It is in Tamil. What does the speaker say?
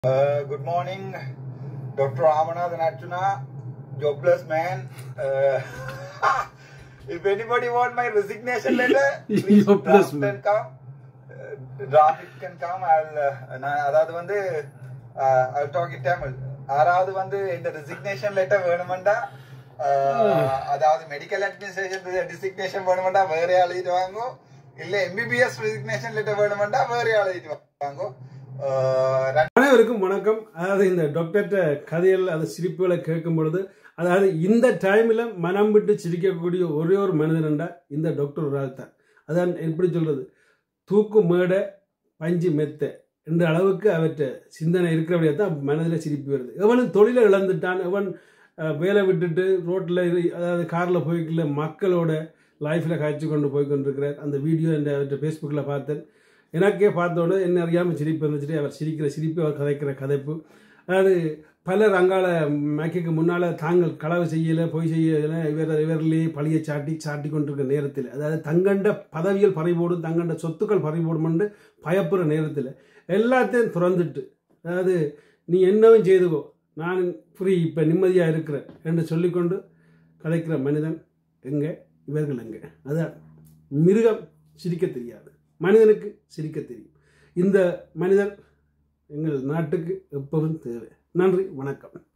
Uh, good morning, Dr. Ramanathan Arjuna, jobless man. Uh, if anybody want my resignation letter, please Jobless draft man. and come. Uh, draft it can come. I'll, uh, நான் அதாவது வந்து uh, I'll talk in Tamil. யாராவது வந்து இந்த ரெசிக்னேஷன் லெட்டர் வேணுமெண்டா uh, அதாவது மெடிக்கல் அட்மினிஸ்ட்ரேஷன் ரெசிக்னேஷன் வேணுமெண்டா வேற எழுதிட்டு வாங்கோ இல்ல எம்பிபிஎஸ் ரெசிக்னேஷன் லெட்டர் வேணுமெண்டா வேற எழுதிட்டு வாங்கோ Uh, அனைவருக்கும் வணக்கம் அதாவது இந்த டாக்டர்கிட்ட கதைகள் அது சிரிப்புகளை கேட்கும் பொழுது அதாவது இந்த டைமில் மனம் விட்டு சிரிக்கக்கூடிய ஒரே ஒரு மனிதன்டா இந்த டாக்டர் ஒரு ஆள் தான் அதான் எப்படி சொல்றது தூக்கு மேடை பஞ்சு மெத்த என்ற அளவுக்கு அவற்றை சிந்தனை இருக்கிறபடியாக தான் மனதில் சிரிப்பு வருது எவனும் தொழிலை இழந்துட்டான் எவன் அஹ், வேலை விட்டுட்டு ரோட்டில் அதாவது காரில் போய்க்கல மக்களோட லைஃப்பில் காய்ச்சி கொண்டு போய் கொண்டிருக்கிறார் அந்த வீடியோ இந்த அவற்றை ஃபேஸ்புக்கில் பார்த்தேன் எனக்கே பார்த்தோன்னே என்ன அறியாமல் சிரிப்பு இருந்துச்சுட்டு அவர் சிரிக்கிற சிரிப்பு அவர் கதைக்கிற கதைப்பு அதாவது பலர் அங்கால மேக்கைக்கு முன்னால் தாங்கள் களவு செய்யலை பொய் செய்யலை இவர் இவரிலேயே பழியை சாட்டி சாட்டி கொண்டிருக்கிற நேரத்தில் அதாவது தங்கண்ட பதவியில் பறிபோடும் தங்கண்ட சொத்துக்கள் பறிபோடும் என்று பயப்படுற நேரத்தில் எல்லாத்தையும் துறந்துட்டு அதாவது நீ என்னவும் செய்துக்கோ நான் ஃப்ரீ இப்போ நிம்மதியாக இருக்கிறேன் என்று சொல்லிக்கொண்டு கதைக்கிற மனிதன் எங்கே இவர்கள் எங்கே அதான் மிருகம் சிரிக்க தெரியாது மனிதனுக்கு சிரிக்க தெரியும் இந்த மனிதன் எங்கள் நாட்டுக்கு எப்பவும் தேவை நன்றி வணக்கம்